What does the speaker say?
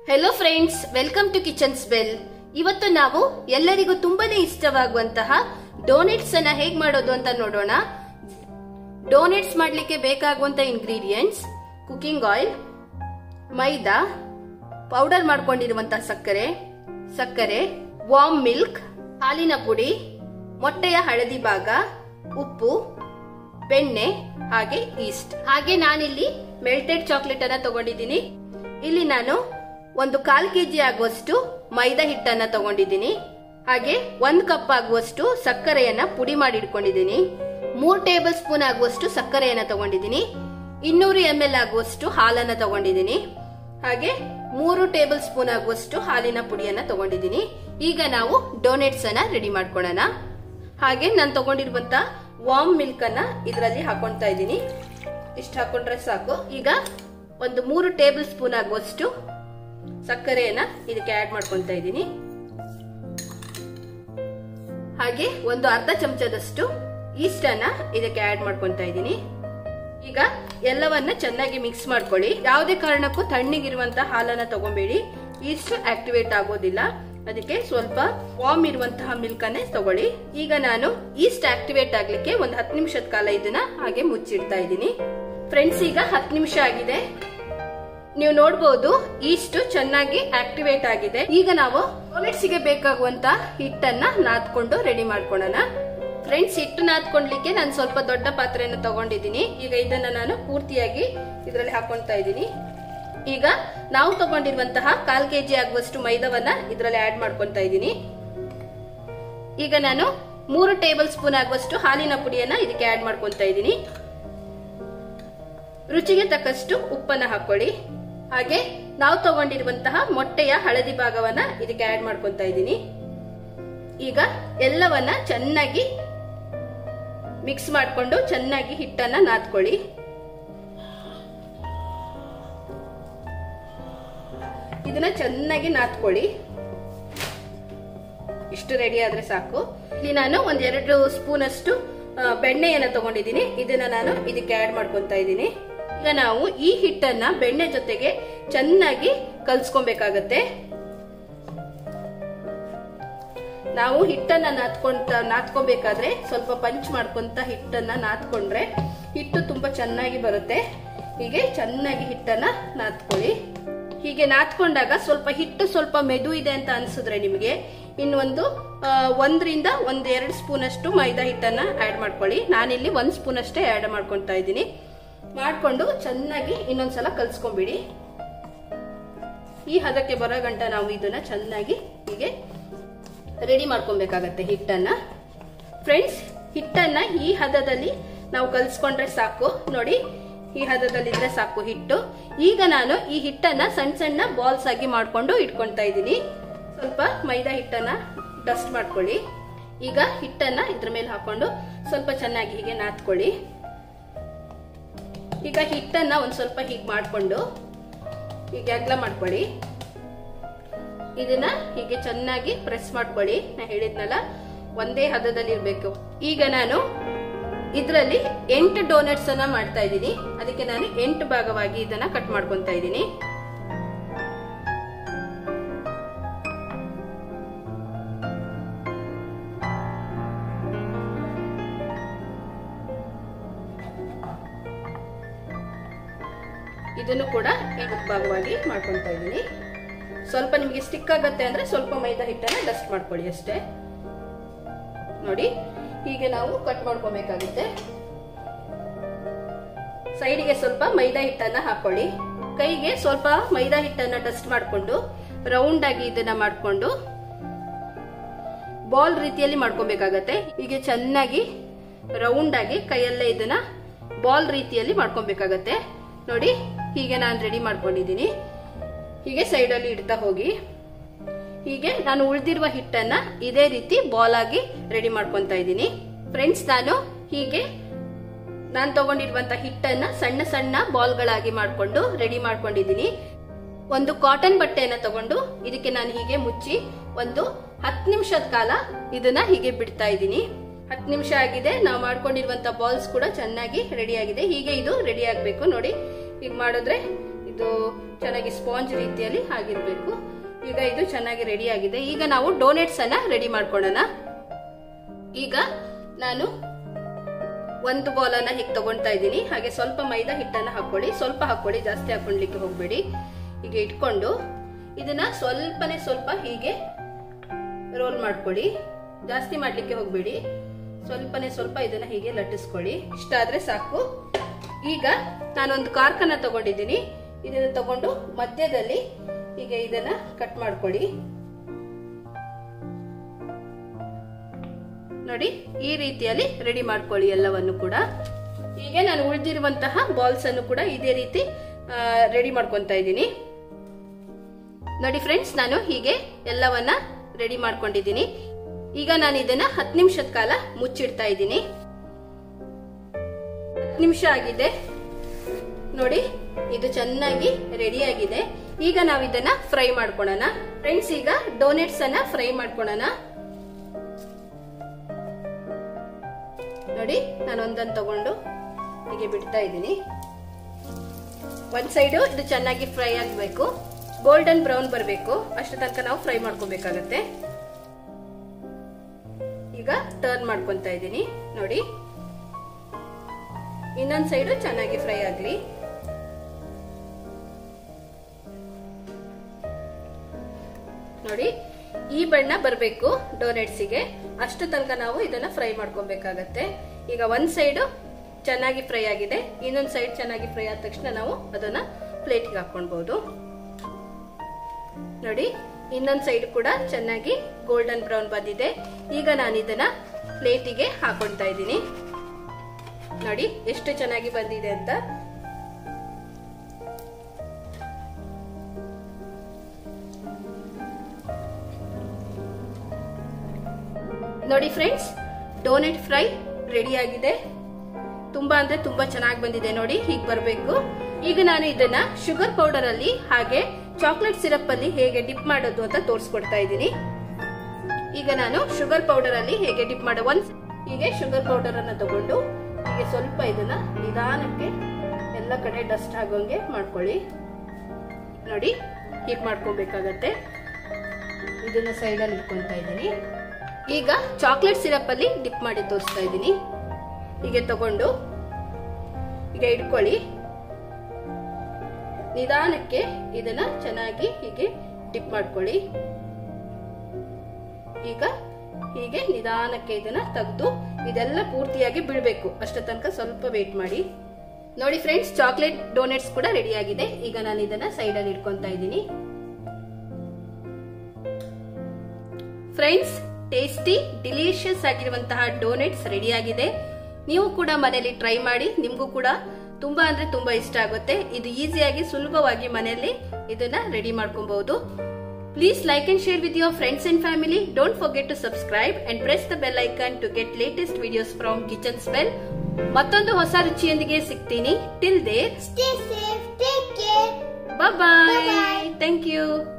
Hello friends welcome to kitchens bell ಇವತ್ತು ನಾವು ಎಲ್ಲರಿಗೂ ತುಂಬಾನೇ ಇಷ್ಟವಾಗುವಂತಹ ಡೋನೆಟ್ಸ್ ಅನ್ನ ಹೇಗ್ ಮಾಡೋದು ಅಂತ ನೋಡೋಣ ಡೋನೆಟ್ಸ್ ಮಾಡ್ಲಿಕ್ಕೆ ಬೇಕಾಗುವಂತ ingredients cooking oil maida powder ಮಾಡ್ಕೊಂಡಿರುವಂತಹ ಸಕ್ಕರೆ ಸಕ್ಕರೆ ವಾಮ್ ಮಿಲ್ಕ್ ಹಾಲಿನ ಪುಡಿ ಮೊಟ್ಟೆಯ ಹಳದಿ ಭಾಗ ಉಪ್ಪು ಬೆಣ್ಣೆ ಹಾಗೆ ಈಸ್ಟ್ ಹಾಗೆ ನಾನಿಲ್ಲಿ ಮೆಲ್ಟೆಡ್ ಚಾಕ್ಲೇಟ್ ಅನ್ನ ತಗೊಂಡಿದ್ದೀನಿ ಇಲ್ಲಿ ನಾನು ಒಂದು ಕಾಲ್ ಕೆಜಿ ಆಗುವಷ್ಟು ಮೈದಾ ಹಿಟ್ಟನ್ನ ತಗೊಂಡಿದ್ದೀನಿ ಹಾಗೆ ಒಂದ್ ಕಪ್ ಆಗುವಷ್ಟು ಸಕ್ಕರೆಯನ್ನ ಪುಡಿ ಮಾಡಿ ಇಟ್ಕೊಂಡಿದ್ದೀನಿ ಮೂರ್ ಟೇಬಲ್ ಸ್ಪೂನ್ ಆಗುವಷ್ಟು ಸಕ್ಕರೆಯನ್ನ ತಗೊಂಡಿದ್ದೀನಿ ಇನ್ನೂರು ಎಂ ಎಲ್ ಆಗುವಷ್ಟು ಹಾಲನ್ನ ತಗೊಂಡಿದ್ದೀನಿ ಹಾಗೆ ಮೂರು ಟೇಬಲ್ ಸ್ಪೂನ್ ಆಗುವಷ್ಟು ಹಾಲಿನ ಪುಡಿಯನ್ನ ತಗೊಂಡಿದ್ದೀನಿ ಈಗ ನಾವು ಡೋನೆಟ್ಸ್ ಅನ್ನ ರೆಡಿ ಮಾಡ್ಕೊಳ್ಳೋಣ ಹಾಗೆ ನಾನು ತಗೊಂಡಿರುವಂತ ವಾಮ್ ಮಿಲ್ಕ್ ಅನ್ನ ಇದರಲ್ಲಿ ಹಾಕೊಳ್ತಾ ಇದ್ದೀನಿ ಇಷ್ಟು ಹಾಕೊಂಡ್ರೆ ಸಾಕು ಈಗ ಒಂದು ಮೂರು ಟೇಬಲ್ ಸ್ಪೂನ್ ಆಗುವಷ್ಟು ಸಕ್ಕರೆಯನ್ನ ಇದಕ್ಕೆ ಆಡ್ ಮಾಡ್ಕೊಂತ ಇದ್ದೀನಿ ಹಾಗೆ ಒಂದು ಅರ್ಧ ಚಮಚದಷ್ಟು ಈಸ್ಟ್ ಅನ್ನ ಇದಕ್ಕೆ ಆಡ್ ಮಾಡ್ಕೊಂತ ಇದ್ದೀನಿ ಈಗ ಎಲ್ಲವನ್ನ ಚೆನ್ನಾಗಿ ಮಿಕ್ಸ್ ಮಾಡ್ಕೊಳ್ಳಿ ಯಾವುದೇ ಕಾರಣಕ್ಕೂ ತಣ್ಣಗಿರುವಂತಹ ಹಾಲನ್ನ ತಗೊಂಬೇಡಿ ಈಸ್ಟ್ ಆಕ್ಟಿವೇಟ್ ಆಗೋದಿಲ್ಲ ಅದಕ್ಕೆ ಸ್ವಲ್ಪ ವಾರ್ಮ್ ಇರುವಂತಹ ಮಿಲ್ಕ್ ಅನ್ನೇ ತಗೊಳ್ಳಿ ಈಗ ನಾನು ಈಸ್ಟ್ ಆಕ್ಟಿವೇಟ್ ಆಗ್ಲಿಕ್ಕೆ ಒಂದು ಹತ್ತು ನಿಮಿಷದ ಕಾಲ ಇದನ್ನ ಹಾಗೆ ಮುಚ್ಚಿಡ್ತಾ ಇದ್ದೀನಿ ಫ್ರೆಂಡ್ಸ್ ಈಗ ಹತ್ತು ನಿಮಿಷ ಆಗಿದೆ ನೀವು ನೋಡಬಹುದು ಈಸ್ಟ್ ಚೆನ್ನಾಗಿ ಆಕ್ಟಿವೇಟ್ ಆಗಿದೆ ಈಗ ನಾವು ಗೆ ಬೇಕಾಗುವಂತ ಹಿಟ್ಟನ್ನ ನಾದ್ಕೊಂಡು ರೆಡಿ ಮಾಡ್ಕೊಳ್ಳೋಣ ಫ್ರೆಂಡ್ಸ್ ಹಿಟ್ಟು ನಾದ್ಕೊಂಡ್ಲಿಕ್ಕೆ ನಾನು ಸ್ವಲ್ಪ ದೊಡ್ಡ ಪಾತ್ರೆಯನ್ನು ತಗೊಂಡಿದ್ದೀನಿ ಈಗ ಇದನ್ನ ನಾನು ಪೂರ್ತಿಯಾಗಿ ಇದರಲ್ಲಿ ಹಾಕೊಂತಾ ಇದ್ದೀನಿ ಈಗ ನಾವು ತಗೊಂಡಿರುವಂತಹ ಕಾಲ್ ಕೆಜಿ ಆಗುವಷ್ಟು ಮೈದಾವನ್ನ ಇದರಲ್ಲಿ ಆಡ್ ಮಾಡ್ಕೊಂತಾ ಇದ್ದೀನಿ ಈಗ ನಾನು ಮೂರು ಟೇಬಲ್ ಸ್ಪೂನ್ ಆಗುವಷ್ಟು ಹಾಲಿನ ಪುಡಿಯನ್ನ ಇದಕ್ಕೆ ಆಡ್ ಮಾಡ್ಕೊಂತಾ ಇದ್ದೀನಿ ರುಚಿಗೆ ತಕ್ಕಷ್ಟು ಉಪ್ಪನ್ನ ಹಾಕೊಳ್ಳಿ ಹಾಗೆ ನಾವು ತಗೊಂಡಿರುವಂತಹ ಮೊಟ್ಟೆಯ ಹಳದಿ ಭಾಗವನ್ನ ಇದಕ್ಕೆ ಆಡ್ ಮಾಡ್ಕೊಂತಾ ಇದ್ದೀನಿ ಈಗ ಎಲ್ಲವನ್ನ ಚೆನ್ನಾಗಿ ಮಿಕ್ಸ್ ಮಾಡಿಕೊಂಡು ಚೆನ್ನಾಗಿ ಹಿಟ್ಟನ್ನ ನಾದ್ಕೊಳ್ಳಿ ಇದನ್ನ ಚೆನ್ನಾಗಿ ನಾದ್ಕೊಳ್ಳಿ ಇಷ್ಟು ರೆಡಿ ಆದ್ರೆ ಸಾಕು ಇಲ್ಲಿ ನಾನು ಒಂದ್ ಎರಡು ಸ್ಪೂನ್ ಅಷ್ಟು ಬೆಣ್ಣೆಯನ್ನ ತಗೊಂಡಿದ್ದೀನಿ ಇದನ್ನ ನಾನು ಇದಕ್ಕೆ ಆಡ್ ಮಾಡ್ಕೊಂತ ಇದ್ದೀನಿ ಈಗ ನಾವು ಈ ಹಿಟ್ಟನ್ನ ಬೆಣ್ಣೆ ಜೊತೆಗೆ ಚೆನ್ನಾಗಿ ಕಲ್ಸ್ಕೊಬೇಕಾಗತ್ತೆ ನಾವು ಹಿಟ್ಟನ್ನ ನಾದ್ಕೊಂತ ನಾದ್ಕೋಬೇಕಾದ್ರೆ ಸ್ವಲ್ಪ ಪಂಚ್ ಮಾಡ್ಕೊಂತ ಹಿಟ್ಟನ್ನ ನಾದ್ಕೊಂಡ್ರೆ ಹಿಟ್ಟು ತುಂಬಾ ಚೆನ್ನಾಗಿ ಬರುತ್ತೆ ಹೀಗೆ ಚೆನ್ನಾಗಿ ಹಿಟ್ಟನ್ನ ನಾದ್ಕೊಳ್ಳಿ ಹೀಗೆ ನಾದ್ಕೊಂಡಾಗ ಸ್ವಲ್ಪ ಹಿಟ್ಟು ಸ್ವಲ್ಪ ಮೆದು ಇದೆ ಅಂತ ಅನ್ಸಿದ್ರೆ ನಿಮಗೆ ಇನ್ನೊಂದು ಒಂದರಿಂದ ಒಂದ್ ಎರಡು ಸ್ಪೂನ್ ಅಷ್ಟು ಮೈದಾ ಹಿಟ್ಟನ್ನ ಆಡ್ ಮಾಡ್ಕೊಳ್ಳಿ ನಾನಿಲ್ಲಿ ಒಂದ್ ಸ್ಪೂನ್ ಅಷ್ಟೇ ಆಡ್ ಮಾಡ್ಕೊಂತಾ ಇದ್ದೀನಿ ಮಾಡ್ಕೊಂಡು ಚೆನ್ನಾಗಿ ಇನ್ನೊಂದ್ಸಲ ಕಲ್ಸ್ಕೊಂಬಿಡಿ ಈ ಹದಕ್ಕೆ ಬರೋ ಗಂಟ ನಾವು ಇದನ್ನ ಚೆನ್ನಾಗಿ ಹೀಗೆ ರೆಡಿ ಮಾಡ್ಕೊಬೇಕಾಗತ್ತೆ ಹಿಟ್ಟನ್ನ ಫ್ರೆಂಡ್ಸ್ ಹಿಟ್ಟನ್ನ ಈ ಹದದಲ್ಲಿ ನಾವು ಕಲ್ಸ್ಕೊಂಡ್ರೆ ಸಾಕು ನೋಡಿ ಈ ಹದದಲ್ಲಿದ್ರೆ ಸಾಕು ಹಿಟ್ಟು ಈಗ ನಾನು ಈ ಹಿಟ್ಟನ್ನ ಸಣ್ಣ ಸಣ್ಣ ಬಾಲ್ಸ್ ಆಗಿ ಮಾಡ್ಕೊಂಡು ಇಟ್ಕೊಂತಾ ಇದ್ದೀನಿ ಸ್ವಲ್ಪ ಮೈದಾ ಹಿಟ್ಟನ್ನ ಡಸ್ಟ್ ಮಾಡ್ಕೊಳ್ಳಿ ಈಗ ಹಿಟ್ಟನ್ನ ಇದ್ರ ಮೇಲೆ ಹಾಕೊಂಡು ಸ್ವಲ್ಪ ಚೆನ್ನಾಗಿ ಹೀಗೆ ನಾತ್ಕೊಳ್ಳಿ ಈಗ ಹಿಟ್ಟನ್ನ ಒಂದ್ ಸ್ವಲ್ಪ ಹೀಗೆ ಮಾಡ್ಕೊಂಡು ಹೀಗೆ ಅಗ್ಲ ಮಾಡ್ಕೊಳ್ಳಿ ಇದನ್ನ ಹೀಗೆ ಚೆನ್ನಾಗಿ ಪ್ರೆಸ್ ಮಾಡ್ಕೊಳ್ಳಿ ನಾ ಹೇಳಿದ್ನಲ್ಲ ಒಂದೇ ಹದದಲ್ಲಿ ಇರ್ಬೇಕು ಈಗ ನಾನು ಇದರಲ್ಲಿ ಎಂಟು ಡೋನೆಟ್ಸ್ ಅನ್ನ ಮಾಡ್ತಾ ಇದ್ದೀನಿ ಅದಕ್ಕೆ ನಾನು ಎಂಟು ಭಾಗವಾಗಿ ಇದನ್ನ ಕಟ್ ಮಾಡ್ಕೊಂತ ಇದ್ದೀನಿ ಇದನ್ನು ಕೂಡ ಎಂಟು ಭಾಗವಾಗಿ ಮಾಡ್ಕೊಂತ ಇದ್ದೀನಿ ಸ್ವಲ್ಪ ನಿಮಗೆ ಸ್ಟಿಕ್ ಆಗತ್ತೆ ಅಂದ್ರೆ ಸ್ವಲ್ಪ ಮೈದಾ ಹಿಟ್ಟನ್ನ ಡಸ್ಟ್ ಮಾಡ್ಕೊಳ್ಳಿ ಅಷ್ಟೇ ನೋಡಿ ಹೀಗೆ ನಾವು ಕಟ್ ಮಾಡ್ಕೊಬೇಕಾಗುತ್ತೆ ಸೈಡಿಗೆ ಸ್ವಲ್ಪ ಮೈದಾ ಹಿಟ್ಟನ್ನ ಹಾಕೊಳ್ಳಿ ಕೈಗೆ ಸ್ವಲ್ಪ ಮೈದಾ ಹಿಟ್ಟನ್ನ ಡಸ್ಟ್ ಮಾಡಿಕೊಂಡು ರೌಂಡ್ ಆಗಿ ಇದನ್ನ ಮಾಡ್ಕೊಂಡು ಬಾಲ್ ರೀತಿಯಲ್ಲಿ ಮಾಡ್ಕೊಬೇಕಾಗತ್ತೆ ಹೀಗೆ ಚೆನ್ನಾಗಿ ರೌಂಡ್ ಆಗಿ ಕೈಯಲ್ಲೇ ಇದನ್ನ ಬಾಲ್ ರೀತಿಯಲ್ಲಿ ಮಾಡ್ಕೊಬೇಕಾಗತ್ತೆ ನೋಡಿ ಹೀಗೆ ನಾನು ರೆಡಿ ಮಾಡ್ಕೊಂಡಿದ್ದೀನಿ ಹೀಗೆ ಸೈಡಲ್ಲಿ ಇಡ್ತಾ ಹೋಗಿ ಹೀಗೆ ನಾನು ಉಳಿದಿರುವ ಹಿಟ್ಟನ್ನ ಇದೇ ರೀತಿ ಬಾಲ್ ಆಗಿ ರೆಡಿ ಮಾಡ್ಕೊಂತ ಇದ್ದೀನಿ ಫ್ರೆಂಡ್ಸ್ ನಾನು ಹೀಗೆ ನಾನು ತಗೊಂಡಿರುವಂತ ಹಿಟ್ಟನ್ನ ಸಣ್ಣ ಸಣ್ಣ ಬಾಲ್ಗಳಾಗಿ ಮಾಡ್ಕೊಂಡು ರೆಡಿ ಮಾಡ್ಕೊಂಡಿದ್ದೀನಿ ಒಂದು ಕಾಟನ್ ಬಟ್ಟೆಯನ್ನ ತಗೊಂಡು ಇದಕ್ಕೆ ನಾನು ಹೀಗೆ ಮುಚ್ಚಿ ಒಂದು ಹತ್ತು ನಿಮಿಷದ ಕಾಲ ಇದನ್ನ ಹೀಗೆ ಬಿಡ್ತಾ ಇದ್ದೀನಿ ಹತ್ತು ನಿಮಿಷ ಆಗಿದೆ ನಾವು ಮಾಡ್ಕೊಂಡಿರುವಂತ ಬಾಲ್ಸ್ ಕೂಡ ಚೆನ್ನಾಗಿ ರೆಡಿ ಆಗಿದೆ ಹೀಗೆ ಇದು ರೆಡಿ ಆಗ್ಬೇಕು ನೋಡಿ ಈಗ ಮಾಡಿದ್ರೆ ಇದು ಚೆನ್ನಾಗಿ ಸ್ಪಾಂಜ್ ರೀತಿಯಲ್ಲಿ ಆಗಿರ್ಬೇಕು ಈಗ ಇದು ಚೆನ್ನಾಗಿ ರೆಡಿ ಆಗಿದೆ ಈಗ ನಾವು ಡೋನೆಟ್ಸ್ ಅನ್ನ ರೆಡಿ ಮಾಡ್ಕೊಳ್ಳೋಣ ಈಗ ನಾನು ಒಂದು ಬೌಲನ್ನ ಹೀಗೆ ತಗೊಳ್ತಾ ಇದ್ದೀನಿ ಹಾಗೆ ಸ್ವಲ್ಪ ಮೈದಾ ಹಿಟ್ಟನ್ನ ಹಾಕೊಳ್ಳಿ ಸ್ವಲ್ಪ ಹಾಕೊಳ್ಳಿ ಜಾಸ್ತಿ ಹಾಕೊಂಡ್ಲಿಕ್ಕೆ ಹೋಗ್ಬೇಡಿ ಈಗ ಇಟ್ಕೊಂಡು ಇದನ್ನ ಸ್ವಲ್ಪನೇ ಸ್ವಲ್ಪ ಹೀಗೆ ರೋಲ್ ಮಾಡ್ಕೊಳ್ಳಿ ಜಾಸ್ತಿ ಮಾಡ್ಲಿಕ್ಕೆ ಹೋಗ್ಬೇಡಿ ಸ್ವಲ್ಪನೇ ಸ್ವಲ್ಪ ಇದನ್ನ ಹೀಗೆ ಲಟ್ಟಿಸ್ಕೊಳ್ಳಿ ಇಷ್ಟ ಆದ್ರೆ ಸಾಕು ಈಗ ನಾನೊಂದು ಕಾರ್ಕನ್ನ ತಗೊಂಡಿದ್ದೀನಿ ಇದನ್ನ ತಗೊಂಡು ಮಧ್ಯದಲ್ಲಿ ಹೀಗೆ ಇದನ್ನ ಕಟ್ ಮಾಡ್ಕೊಳ್ಳಿ ನೋಡಿ ಈ ರೀತಿಯಲ್ಲಿ ರೆಡಿ ಮಾಡ್ಕೊಳ್ಳಿ ಎಲ್ಲವನ್ನು ಕೂಡ ಹೀಗೆ ನಾನು ಉಳಿದಿರುವಂತಹ ಬಾಲ್ಸ್ ಅನ್ನು ಕೂಡ ಇದೇ ರೀತಿ ರೆಡಿ ಮಾಡ್ಕೊಂತ ಇದ್ದೀನಿ ನೋಡಿ ಫ್ರೆಂಡ್ಸ್ ನಾನು ಹೀಗೆ ಎಲ್ಲವನ್ನ ರೆಡಿ ಮಾಡ್ಕೊಂಡಿದ್ದೀನಿ ಈಗ ನಾನು ಇದನ್ನ ಹತ್ತು ನಿಮಿಷದ ಕಾಲ ಮುಚ್ಚಿಡ್ತಾ ಇದ್ದೀನಿ ಹತ್ತು ನಿಮಿಷ ಆಗಿದೆ ನೋಡಿ ಇದು ಚೆನ್ನಾಗಿ ರೆಡಿ ಆಗಿದೆ ಈಗ ನಾವು ಇದನ್ನ ಫ್ರೈ ಮಾಡ್ಕೊಳ್ಳೋಣ ಫ್ರೆಂಡ್ಸ್ ಈಗ ಡೋನೆಟ್ಸ್ ಅನ್ನ ಫ್ರೈ ಮಾಡ್ಕೊಳ್ಳೋಣ ನೋಡಿ ನಾನು ಒಂದನ್ನು ತಗೊಂಡು ಹೀಗೆ ಬಿಡ್ತಾ ಇದ್ದೀನಿ ಒಂದ್ ಸೈಡು ಇದು ಚೆನ್ನಾಗಿ ಫ್ರೈ ಆಗಬೇಕು ಗೋಲ್ಡನ್ ಬ್ರೌನ್ ಬರಬೇಕು ಅಷ್ಟು ತನಕ ನಾವು ಫ್ರೈ ಮಾಡ್ಕೋಬೇಕಾಗತ್ತೆ ಈಗ ಟರ್ನ್ ಮಾಡ್ಕೊಂತ ಇದ್ದೀನಿ ನೋಡಿ ಇನ್ನೊಂದ್ ಸೈಡು ಚೆನ್ನಾಗಿ ಫ್ರೈ ಆಗ್ಲಿ ನೋಡಿ ಈ ಬಣ್ಣ ಬರಬೇಕು ಡೋನೆಟ್ಸಿಗೆ ಅಷ್ಟು ತನಕ ನಾವು ಇದನ್ನ ಫ್ರೈ ಮಾಡ್ಕೊಬೇಕಾಗತ್ತೆ ಈಗ ಒಂದ್ ಸೈಡು ಚೆನ್ನಾಗಿ ಫ್ರೈ ಆಗಿದೆ ಇನ್ನೊಂದ್ ಸೈಡ್ ಚೆನ್ನಾಗಿ ಫ್ರೈ ಆದ ತಕ್ಷಣ ನಾವು ಅದನ್ನ ಪ್ಲೇಟ್ಗೆ ಹಾಕೊಳ್ಬಹುದು ನೋಡಿ ಇನ್ನೊಂದ್ ಸೈಡ್ ಕೂಡ ಚೆನ್ನಾಗಿ ಗೋಲ್ಡನ್ ಬ್ರೌನ್ ಬಂದಿದೆ ಈಗ ನಾನು ಇದನ್ನ ಪ್ಲೇಟಿಗೆ ಹಾಕೊಳ್ತಾ ಇದ್ದೀನಿ ನೋಡಿ ಎಷ್ಟು ಚೆನ್ನಾಗಿ ಬಂದಿದೆ ಅಂತ ನೋಡಿ ಫ್ರೆಂಡ್ಸ್ ಡೋನೆಟ್ ಫ್ರೈ ರೆಡಿ ಆಗಿದೆ ತುಂಬಾ ಅಂದ್ರೆ ತುಂಬಾ ಚೆನ್ನಾಗಿ ಬಂದಿದೆ ನೋಡಿ ಹೀಗೆ ಬರಬೇಕು ಈಗ ನಾನು ಇದನ್ನ ಶುಗರ್ ಪೌಡರ್ ಅಲ್ಲಿ ಹಾಗೆ ಚಾಕ್ಲೇಟ್ ಸಿರಪ್ ಅಲ್ಲಿ ಹೇಗೆ ಡಿಪ್ ಮಾಡೋದು ಅಂತ ತೋರಿಸ್ಕೊಡ್ತಾ ಇದ್ದೀನಿ ಈಗ ನಾನು ಶುಗರ್ ಪೌಡರ್ ಅಲ್ಲಿ ಹೇಗೆ ಡಿಪ್ ಮಾಡೋ ಒಂದ್ ಹೀಗೆ ಶುಗರ್ ಪೌಡರ್ ಅನ್ನ ತಗೊಂಡು ಹೀಗೆ ಸ್ವಲ್ಪ ಇದನ್ನ ನಿಧಾನಕ್ಕೆ ಎಲ್ಲ ಕಡೆ ಡಸ್ಟ್ ಆಗೋಂಗೆ ಮಾಡ್ಕೊಳ್ಳಿ ನೋಡಿ ಹೀಗೆ ಮಾಡ್ಕೋಬೇಕಾಗತ್ತೆ ಇದನ್ನ ಸೈಡಲ್ಲಿ ಇಟ್ಕೊಂತಾ ಇದ್ದೀನಿ ಈಗ ಚಾಕ್ಲೇಟ್ ಸಿರಪ್ ಅಲ್ಲಿ ಡಿಪ್ ಮಾಡಿ ತೋರಿಸ್ತಾ ಇದ್ದೀನಿ ಹೀಗೆ ತಗೊಂಡು ಈಗ ಇಟ್ಕೊಳ್ಳಿ ನಿಧಾನಕ್ಕೆ ಇದನ್ನ ಚೆನ್ನಾಗಿ ಹೀಗೆ ಡಿಪ್ ಮಾಡ್ಕೊಳ್ಳಿ ಈಗ ಹೀಗೆ ನಿಧಾನಕ್ಕೆ ಇದನ್ನ ತೆಗೆದು ಇದೆಲ್ಲ ಪೂರ್ತಿಯಾಗಿ ಬಿಡಬೇಕು ಅಷ್ಟ ತನಕ ಸ್ವಲ್ಪ ವೇಟ್ ಮಾಡಿ ನೋಡಿ ಫ್ರೆಂಡ್ಸ್ ಚಾಕ್ಲೇಟ್ ಡೋನೆಟ್ಸ್ ಕೂಡ ರೆಡಿ ಆಗಿದೆ ಈಗ ನಾನು ಇದನ್ನ ಸೈಡ್ ಅಲ್ಲಿ ಇಟ್ಕೊಂತ ಇದ್ದೀನಿ ಫ್ರೆಂಡ್ಸ್ ಟೇಸ್ಟಿ ಡಿಲಿಷಿಯಸ್ ಆಗಿರುವಂತಹ ಡೋನೆಟ್ಸ್ ರೆಡಿ ಆಗಿದೆ ನೀವು ಕೂಡ ಮನೆಯಲ್ಲಿ ಟ್ರೈ ಮಾಡಿ ನಿಮ್ಗೂ ಕೂಡ ತುಂಬಾ ಅಂದ್ರೆ ತುಂಬಾ ಇಷ್ಟ ಆಗುತ್ತೆ ಇದು ಈಸಿಯಾಗಿ ಸುಲಭವಾಗಿ ಮನೆಯಲ್ಲಿ ಇದನ್ನ ರೆಡಿ ಮಾಡ್ಕೊಬಹುದು please like and share with your friends and family don't forget to subscribe and press the bell icon to get latest videos from kitchen spell ಮತ್ತೊಂದು ಹೊಸ ರುಚಿಯೊಂದಿಗೆ ಸಿಗ್ತೀನಿ till there Stay safe. Take care. Bye Bye-bye. Thank you